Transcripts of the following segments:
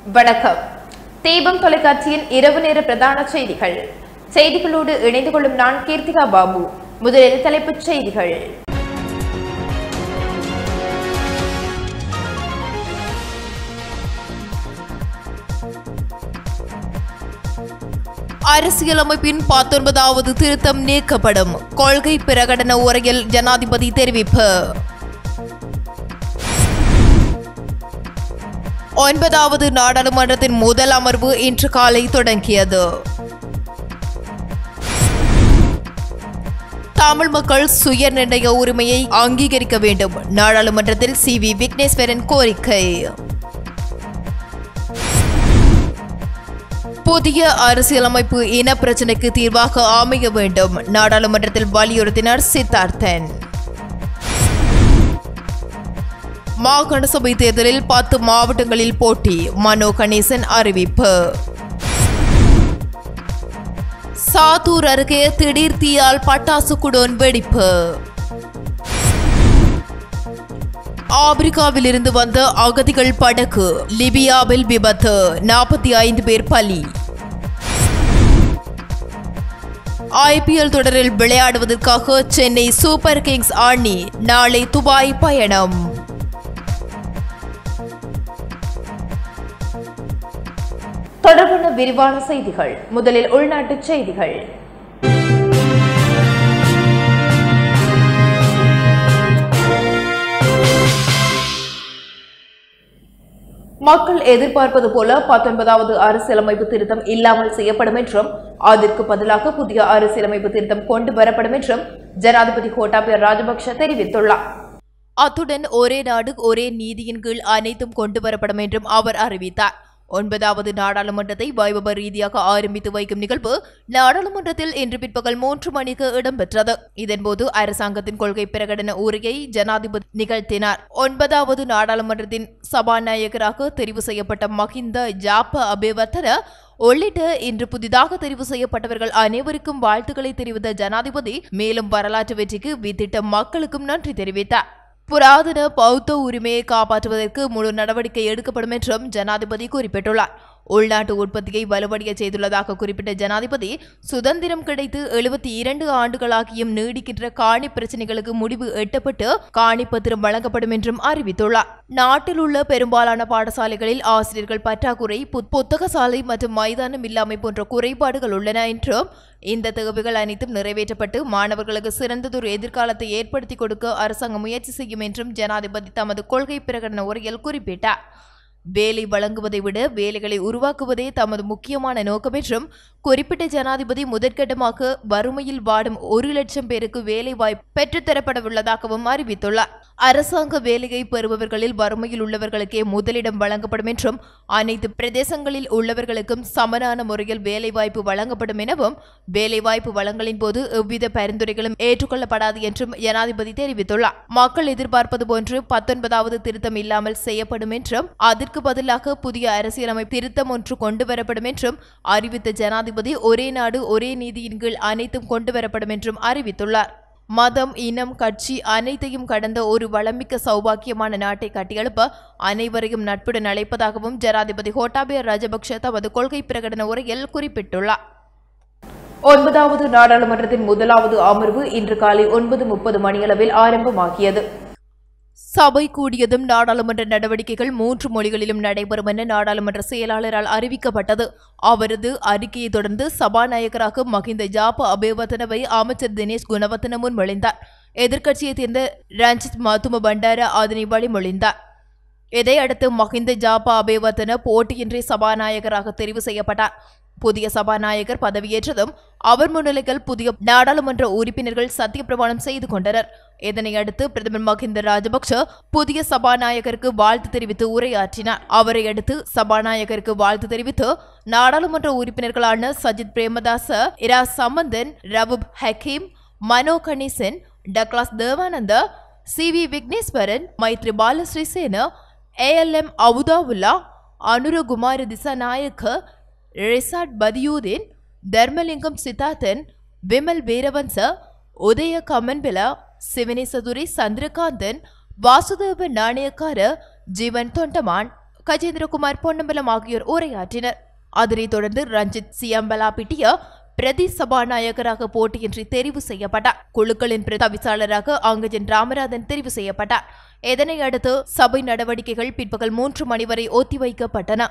வணக்கம் தீபம் தொலைக்காட்சியின் இரவு நேர பிரதான செய்திகள் செய்திகளோடு இணைந்து கொள்ளும் நான் கீர்த்திகா பாபு முதலில் தலைப்புச் செய்திகள் அரசியலமைப்பின் பத்தொன்பதாவது திருத்தம் நீக்கப்படும் கொள்கை பிரகடன உரையில் ஜனாதிபதி தெரிவிப்பு ஒன்பதாவது நாடாளுமன்றத்தின் முதல் அமர்வு இன்று காலை தொடங்கியது தமிழ் மக்கள் சுய நிர்ணய உரிமையை அங்கீகரிக்க வேண்டும் நாடாளுமன்றத்தில் சி வி விக்னேஸ்வரன் கோரிக்கை புதிய அரசியலமைப்பு இன பிரச்சினைக்கு தீர்வாக அமைய வேண்டும் நாடாளுமன்றத்தில் வலியுறுத்தினார் சித்தார்த்தன் மாகாண சபை தேர்தலில் பத்து மாவட்டங்களில் போட்டி மனோ கணேசன் அறிவிப்பு சாத்தூர் அருகே திடீர் தீயால் பட்டாசு குடோன் வெடிப்பு ஆப்பிரிக்காவில் இருந்து வந்த அகதிகள் படகு லிபியாவில் விபத்து நாற்பத்தி ஐந்து பேர் பலி ஐபிஎல் தொடரில் விளையாடுவதற்காக சென்னை சூப்பர் கிங்ஸ் அணி நாளை துபாய் பயணம் தொடர்பான விரிவான செய்திகள் முதலில் உள்நாட்டுச் செய்திகள் மக்கள் எதிர்பார்ப்பது போல பத்தொன்பதாவது அரசியலமைப்பு திருத்தம் இல்லாமல் செய்யப்படும் என்றும் அதற்கு பதிலாக புதிய அரசியலமைப்பு திருத்தம் கொண்டு வரப்படும் என்றும் ஜனாதிபதி கோட்டாபய ராஜபக்ஷ தெரிவித்துள்ளார் அத்துடன் ஒரே நாடு ஒரே நீதியின் கீழ் அனைத்தும் கொண்டு வரப்படும் என்றும் அவர் அறிவித்தார் ஒன்பதாவது நாடாளுமன்றத்தை வைபவ ரீதியாக ஆரம்பித்து வைக்கும் நிகழ்வு நாடாளுமன்றத்தில் இன்று பிற்பகல் மூன்று மணிக்கு இடம்பெற்றது இதன்போது அரசாங்கத்தின் கொள்கை பிரகடன உரையை ஜனாதிபதி நிகழ்த்தினார் ஒன்பதாவது நாடாளுமன்றத்தின் சபாநாயகராக தெரிவு செய்யப்பட்ட மஹிந்த ஜாப்ப அபேவர்த்தன உள்ளிட்ட இன்று புதிதாக தெரிவு செய்யப்பட்டவர்கள் அனைவருக்கும் வாழ்த்துக்களை தெரிவித்த ஜனாதிபதி மேலும் வரலாற்று வெற்றிக்கு வித்திட்ட மக்களுக்கும் நன்றி தெரிவித்தார் புராதன பௌத்த உரிமையை காப்பாற்றுவதற்கு முழு நடவடிக்கை எடுக்கப்படும் என்றும் ஜனாதிபதி குறிப்பிட்டுள்ளார் உள்நாட்டு உற்பத்தியை வலுவடைய செய்துள்ளதாக குறிப்பிட்ட ஜனாதிபதி சுதந்திரம் கிடைத்து எழுபத்தி இரண்டு ஆண்டுகளாகியும் நீடிக்கின்ற காணி பிரச்சினைகளுக்கு முடிவு எட்டப்பட்டு காணி பத்திரம் வழங்கப்படும் என்றும் அறிவித்துள்ளார் நாட்டில் உள்ள பெரும்பாலான பாடசாலைகளில் ஆசிரியர்கள் பற்றாக்குறை புத்- புத்தக சாலை மற்றும் மைதானம் இல்லாமை போன்ற குறைபாடுகள் உள்ளன என்றும் இந்த தேவைகள் அனைத்தும் நிறைவேற்றப்பட்டு மாணவர்களுக்கு சிறந்ததொரு எதிர்காலத்தை ஏற்படுத்தி கொடுக்க அரசாங்கம் முயற்சி செய்யும் என்றும் ஜனாதிபதி தமது கொள்கை பிரகடன உரையில் குறிப்பிட்டார் வேலை வழங்குவதை விட வேலைகளை உருவாக்குவதே தமது முக்கியமான நோக்கம் என்றும் குறிப்பிட்ட ஜனாதிபதி முதற்கட்டமாக வறுமையில் வாடும் ஒரு லட்சம் பேருக்கு வேலை வாய்ப்பு பெற்றுத்தரப்படவுள்ளதாகவும் அறிவித்துள்ளார் அரசாங்க வேலையை பெறுபவர்களில் வறுமையில் உள்ளவர்களுக்கே முதலிடம் வழங்கப்படும் என்றும் அனைத்து பிரதேசங்களில் உள்ளவர்களுக்கும் சமனான முறையில் வேலைவாய்ப்பு வழங்கப்படும் எனவும் வேலைவாய்ப்பு வழங்கலின் போது எவ்வித பரிந்துரைகளும் ஏற்றுக்கொள்ளப்படாது என்றும் ஜனாதிபதி தெரிவித்துள்ளார் மக்கள் எதிர்பார்ப்பது போன்று பத்தொன்பதாவது திருத்தம் இல்லாமல் செய்யப்படும் என்றும் அதற்கு பதிலாக புதிய அரசியலமைப்பு திருத்தம் ஒன்று கொண்டு வரப்படும் என்றும் அறிவித்த ஜனாதிபதி ஒரே நாடு ஒரே நீதியின் கீழ் அனைத்தும் கொண்டு வரப்படும் என்றும் அறிவித்துள்ளார் மதம் இனம் கட்சி அனைத்தையும் கடந்த ஒரு வளமிக்க சௌபாக்கியமான நாட்டை கட்டியெழுப்ப அனைவரையும் நட்புடன் அழைப்பதாகவும் ஜனாதிபதி கோட்டாபய ராஜபக்ஷ தமது கொள்கை பிரகடன உரையில் குறிப்பிட்டுள்ளார் ஒன்பதாவது நாடாளுமன்றத்தின் முதலாவது அமர்வு இன்று காலை ஒன்பது முப்பது மணியளவில் ஆரம்பமாகியது சபை கூடியதும் நாடாளுமன்ற நடவடிக்கைகள் மூன்று மொழிகளிலும் நடைபெறும் என நாடாளுமன்ற செயலாளரால் அறிவிக்கப்பட்டது அவரது அறிக்கையை தொடர்ந்து சபாநாயகராக மகிந்த ஜாப அபேவர்த்தனவை அமைச்சர் தினேஷ் குணவர்த்தன முன்மொழிந்தார் எதிர்க்கட்சியைச் சேர்ந்த ரஞ்சித் மதும பண்டார அதனை வழிமொழிந்தார் இதையடுத்து மஹிந்த ஜாபா அபேவர்த்தன போட்டியின்றி சபாநாயகராக தெரிவு செய்யப்பட்டார் புதிய சபாநாயகர் பதவியேற்றதும் அவர் முன்னிலையில் புதிய நாடாளுமன்ற உறுப்பினர்கள் சத்தியப்பிரமாணம் செய்து கொண்டனர் இதனையடுத்து பிரதமர் மஹிந்த ராஜபக்ஷ புதிய சபாநாயகருக்கு வாழ்த்து தெரிவித்து உரையாற்றினார் அவரை அடுத்து சபாநாயகருக்கு வாழ்த்து தெரிவித்து நாடாளுமன்ற உறுப்பினர்களான Sajith Premadasa Ira Sampanthan Rauff Hakeem Mano Ganesan Douglas Devananda C V Wigneswaran Maithri Palasrisena ALM Athaullah Anurakumara Dissanayake Rishad Bathiudeen Dharmalingam Siddharthan Wimal Weerawansa Udaya Gammanpila Sivanesathurai Chandrakanthan Vasudeva Nanayakkara Jeevan Thondaman Gajendrakumar Ponnambalam ஆகியோர் உரையாற்றினர் அதனைத் தொடர்ந்து ரஞ்சித் சியம்பலா பிட்டிய பிரதி சபாநாயகராக போட்டியின்றி தெரிவு செய்யப்பட்டார் குழுக்களின் பிரதி தவிசாளராக அங்கஜன் ராமநாதன் தெரிவு செய்யப்பட்டார் இதனை அடுத்து சபை நடவடிக்கைகள் பிற்பகல் மூன்று மணி வரை ஒத்திவைக்கப்பட்டன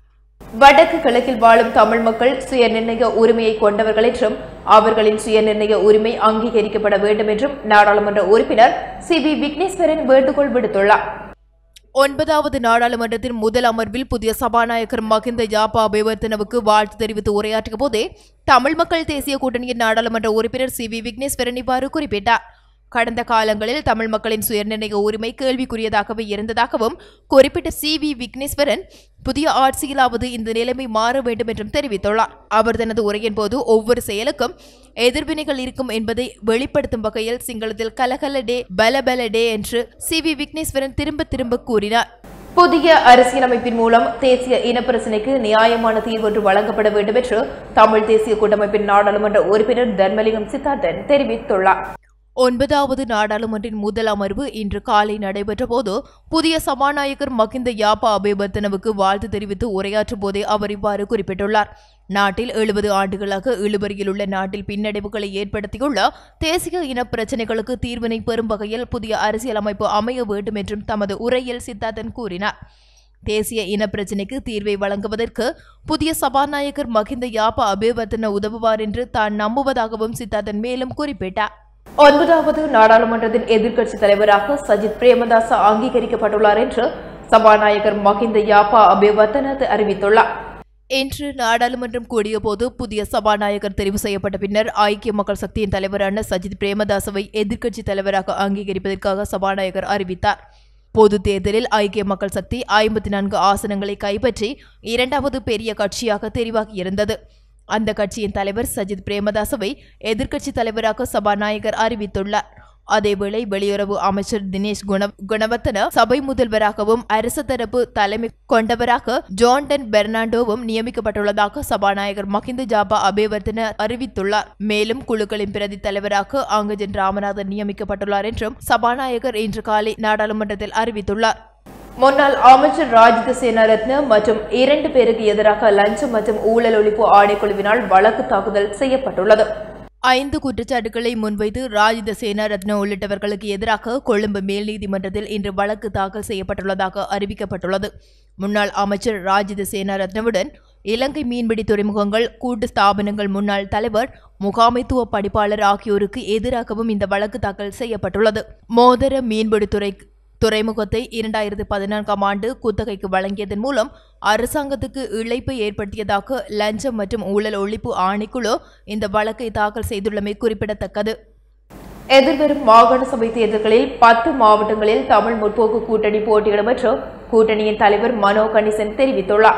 வடக்கு கிழக்கில் வாழும் தமிழ் மக்கள் சுய நிர்ணய உரிமையை கொண்டவர்கள் என்றும் அவர்களின் சுய நிர்ணய உரிமை அங்கீகரிக்கப்பட வேண்டும் என்றும் நாடாளுமன்ற உறுப்பினர் சி பி விக்னேஸ்வரன் வேண்டுகோள் விடுத்துள்ளார் ஒன்பதாவது நாடாளுமன்றத்தின் முதல் அமர்வில் புதிய சபாநாயகர் மகிந்த யாப்பா அபிவர்த்தனவுக்கு வாழ்த்து தெரிவித்து உரையாற்றிய போதே தமிழ் மக்கள் தேசிய கூட்டணியின் நாடாளுமன்ற உறுப்பினர் சி வி விக்னேஸ்வரன் இவ்வாறு குறிப்பிட்டார் கடந்த காலங்களில் தமிழ் மக்களின் சுயநிர்ணய உரிமை கேள்விக்குரியதாகவே இருந்ததாகவும் குறிப்பிட்ட சி வி விக்னேஸ்வரன் புதிய ஆட்சியிலாவது இந்த நிலைமை மாற வேண்டும் என்றும் தெரிவித்துள்ளார் அவர் தனது உரையின் போது ஒவ்வொரு செயலுக்கும் எதிர்வினைகள் இருக்கும் என்பதை வெளிப்படுத்தும் வகையில் சிங்களத்தில் கலகல டே பலபல டே என்று சி வி விக்னேஸ்வரன் திரும்ப திரும்ப கூறினார் புதிய அரசியலமைப்பின் மூலம் தேசிய இனப்பிரச்சினைக்கு நியாயமான தீர்வு ஒன்று வழங்கப்பட வேண்டும் என்று தமிழ் தேசிய கூட்டமைப்பின் நாடாளுமன்ற உறுப்பினர் தர்மலிங்கம் சித்தார்த்தன் தெரிவித்துள்ளார் ஒன்பதாவது நாடாளுமன்றின் முதல் அமர்வு இன்று காலை நடைபெற்ற போது புதிய சபாநாயகர் மகிந்த யாப்பா அபேபர்த்தனவுக்கு வாழ்த்து தெரிவித்து உரையாற்றும் போதே அவர் இவ்வாறு குறிப்பிட்டுள்ளார் நாட்டில் எழுபது ஆண்டுகளாக இழுபறியில் உள்ள நாட்டில் பின்னடைவுகளை ஏற்படுத்தியுள்ள தேசிய இன பிரச்சினைகளுக்கு தீர்வினை பெறும் வகையில் புதிய அரசியலமைப்பு அமைய வேண்டும் என்றும் தமது உரையில் சித்தார்த்தன் கூறினார் தேசிய இன பிரச்சினைக்கு தீர்வை வழங்குவதற்கு புதிய சபாநாயகர் மகிந்த யாப்பா அபேவர்த்தன உதவுவார் என்று தான் நம்புவதாகவும் சித்தார்த்தன் மேலும் குறிப்பிட்டார் ஒன்பதாவது நாடாளுமன்றத்தின் எதிர்க்கட்சித் தலைவராக சஜித் பிரேமதாச அங்கீகரிக்கப்பட்டுள்ளார் என்று சபாநாயகர் மகிந்த யாப்பா அபேவர்த்தன அறிவித்துள்ளார் இன்று நாடாளுமன்றம் கூடியபோது புதிய சபாநாயகர் தெரிவு செய்யப்பட்ட பின்னர் ஐக்கிய மக்கள் சக்தியின் தலைவரான சஜித் பிரேமதாசவை எதிர்க்கட்சித் தலைவராக அங்கீகரிப்பதற்காக சபாநாயகர் அறிவித்தார் பொது தேர்தலில் ஐக்கிய மக்கள் சக்தி ஐம்பத்தி நான்கு ஆசனங்களை கைப்பற்றி இரண்டாவது பெரிய கட்சியாக தெரிவாகியிருந்தது அந்த கட்சியின் தலைவர் சஜித் பிரேமதாசவை எதிர்க்கட்சித் தலைவராக சபாநாயகர் அறிவித்துள்ளார் அதேவேளை வெளியுறவு அமைச்சர் தினேஷ் குண குணவர்த்தன சபை முதல்வராகவும் அரசு தரப்பு தலைமை கொண்டவராக ஜான்டன் பெர்னாண்டோவும் நியமிக்கப்பட்டுள்ளதாக சபாநாயகர் மஹிந்த ஜாபா அபேவர்த்தன அறிவித்துள்ளார் மேலும் குழுக்களின் பிரதி தலைவராக அங்கஜன் ராமநாதன் நியமிக்கப்பட்டுள்ளார் என்றும் சபாநாயகர் இன்று காலை நாடாளுமன்றத்தில் அறிவித்துள்ளார் முன்னாள் அமைச்சர் ராஜித சேனாரத்ன மற்றும் இரண்டு பேருக்கு எதிராக லஞ்சம் மற்றும் ஊழல் ஒழிப்பு ஆணைக்குழுவினால் வழக்கு தாக்குதல் செய்யப்பட்டுள்ளது ஐந்து குற்றச்சாட்டுகளை முன்வைத்து ராஜித சேனாரத்ன உள்ளிட்டவர்களுக்கு எதிராக கொழும்பு மேல் நீதிமன்றத்தில் இன்று வழக்கு தாக்கல் செய்யப்பட்டுள்ளதாக அறிவிக்கப்பட்டுள்ளது முன்னாள் அமைச்சர் ராஜித சேனாரத்னவுடன் இலங்கை மீன்பிடி துறைமுகங்கள் கூட்டு ஸ்தாபனங்கள் முன்னாள் தலைவர் முகாமைத்துவ படிப்பாளர் ஆகியோருக்கு எதிராகவும் இந்த வழக்கு தாக்கல் செய்யப்பட்டுள்ளது மோதர மீன்பிடித்துறை துறைமுகத்தை இரண்டாயிரத்து பதினான்காம் ஆண்டு குத்தகைக்கு வழங்கியதன் மூலம் அரசாங்கத்துக்கு இழைப்பை ஏற்படுத்தியதாக லஞ்சம் மற்றும் ஊழல் ஒழிப்பு ஆணைக்குழு இந்த வழக்கை தாக்கல் செய்துள்ளமை குறிப்பிடத்தக்கது எதிர்வரும் மாகாண சபை தேர்தல்களில் பத்து மாவட்டங்களில் தமிழ் முற்போக்கு கூட்டணி போட்டியிடும் என்று கூட்டணியின் தலைவர் மனோ கணிசன் தெரிவித்துள்ளார்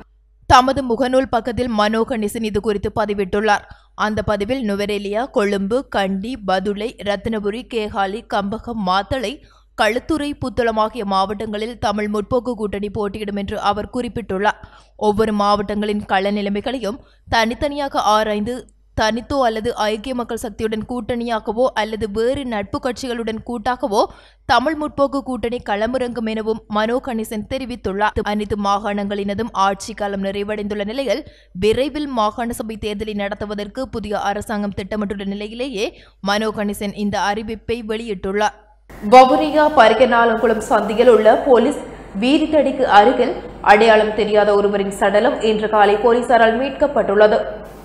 தமது முகநூல் பக்கத்தில் மனோ கணேசன் இது குறித்து பதிவிட்டுள்ளார் அந்த பதிவில் நுவரெலியா கொழும்பு கண்டி பதுளை ரத்தினபுரி கேகாலி கம்பகம் மாத்தளை களுத்துறை புத்தளம் ஆகிய மாவட்டங்களில் தமிழ் முற்போக்கு கூட்டணி போட்டியிடும் என்று அவர் குறிப்பிட்டுள்ளார் ஒவ்வொரு மாவட்டங்களின் கள நிலைமைகளையும் தனித்தனியாக ஆராய்ந்து தனித்தோ அல்லது ஐக்கிய மக்கள் சக்தியுடன் கூட்டணியாகவோ அல்லது வேறு நட்பு கட்சிகளுடன் கூட்டாகவோ தமிழ் முற்போக்கு கூட்டணி களமிறங்கும் எனவும் மனோ கணேசன் தெரிவித்துள்ளார் அனைத்து மாகாணங்களினதும் ஆட்சி காலம் நிறைவடைந்துள்ள நிலையில் விரைவில் மாகாண சபை தேர்தலை நடத்துவதற்கு புதிய அரசாங்கம் திட்டமிட்டுள்ள நிலையிலேயே மனோ கணேசன் இந்த அறிவிப்பை வெளியிட்டுள்ளார் வவுனியா பரிகநாளங்குளம் சந்தியில் உள்ள போலீஸ் வீதித்தடிக்கு அருகில் அடையாளம் தெரியாத ஒருவரின் சடலம் இன்று காலை போலீசாரால் மீட்கப்பட்டுள்ளது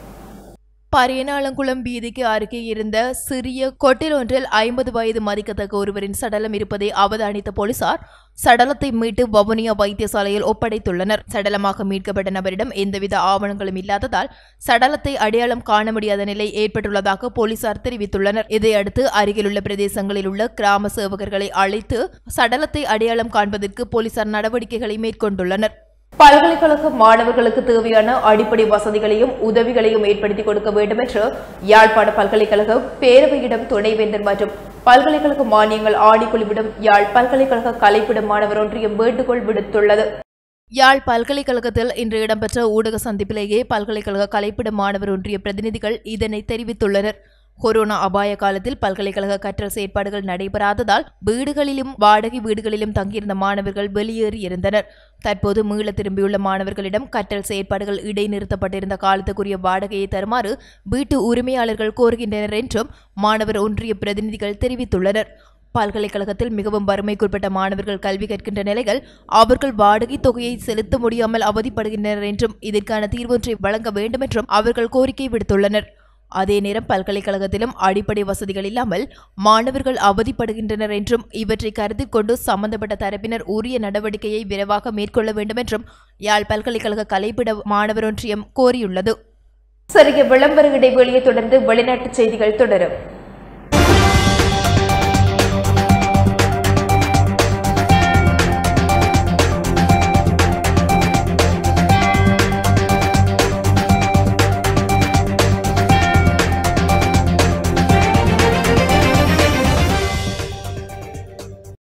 பரியனாளங்குளம் வீதிக்கு அருகே இருந்த சிறிய கொட்டில் ஒன்றில் ஐம்பது வயது மதிக்கத்தக்க ஒருவரின் சடலம் இருப்பதை அவதானித்த போலீசார் சடலத்தை மீட்டு வவுனியா வைத்தியசாலையில் ஒப்படைத்துள்ளனர் சடலமாக மீட்கப்பட்ட நபரிடம் எந்தவித ஆவணங்களும் இல்லாததால் சடலத்தை அடையாளம் காண முடியாத நிலை ஏற்பட்டுள்ளதாக போலீசார் தெரிவித்துள்ளனர் இதையடுத்து அருகிலுள்ள பிரதேசங்களில் உள்ள கிராம சேவகர்களை அழைத்து சடலத்தை அடையாளம் காண்பதற்கு போலீசார் நடவடிக்கைகளை மேற்கொண்டுள்ளனர் பல்கலைக்கழக மாணவர்களுக்கு தேவையான அடிப்படை வசதிகளையும் உதவிகளையும் ஏற்படுத்தி கொடுக்க வேண்டும் என்று யாழ்ப்பாண பல்கலைக்கழக பேரவையிடம் துணைவேந்தர் மற்றும் பல்கலைக்கழக மானியங்கள் ஆணைக்குழுவிடம் யாழ் பல்கலைக்கழக கலைப்பிட மாணவர் ஒன்றியம் வேண்டுகோள் விடுத்துள்ளது யாழ் பல்கலைக்கழகத்தில் இன்று இடம்பெற்ற ஊடக சந்திப்பிலேயே பல்கலைக்கழக கலைப்பிட மாணவர் ஒன்றிய பிரதிநிதிகள் இதனை தெரிவித்துள்ளனர் கொரோனா அபாய காலத்தில் பல்கலைக்கழக கற்றல் செயற்பாடுகள் நடைபெறாததால் வீடுகளிலும் வாடகை வீடுகளிலும் தங்கியிருந்த மாணவர்கள் வெளியேறியிருந்தனர் தற்போது மீள திரும்பியுள்ள மாணவர்களிடம் கற்றல் செயற்பாடுகள் இடைநிறுத்தப்பட்டிருந்த காலத்துக்குரிய வாடகையை தருமாறு வீட்டு உரிமையாளர்கள் கோருகின்றனர் என்றும் மாணவர் ஒன்றிய பிரதிநிதிகள் தெரிவித்துள்ளனர் பல்கலைக்கழகத்தில் மிகவும் வறுமைக்குட்பட்ட மாணவர்கள் கல்வி கற்கின்ற நிலைகள் அவர்கள் வாடகை தொகையை செலுத்த முடியாமல் அவதிப்படுகின்றனர் என்றும் இதற்கான தீர்வொன்றை வழங்க வேண்டும் என்றும் அவர்கள் கோரிக்கை விடுத்துள்ளனர் அதே நேரம் பல்கலைக்கழகத்திலும் அடிப்படை வசதிகள் இல்லாமல் மாணவர்கள் அவதிப்படுகின்றனர் என்றும் இவற்றை கருத்தில் கொண்டு சம்பந்தப்பட்ட தரப்பினர் உரிய நடவடிக்கையை விரைவாக மேற்கொள்ள வேண்டும் என்றும் யாழ் பல்கலைக்கழக கலைப்பிட மாணவர் ஒன்றியம் கோரியுள்ளது சிறிய விளம்பர இடைவெளியை தொடர்ந்து வெளிநாட்டு செய்திகள் தொடரும்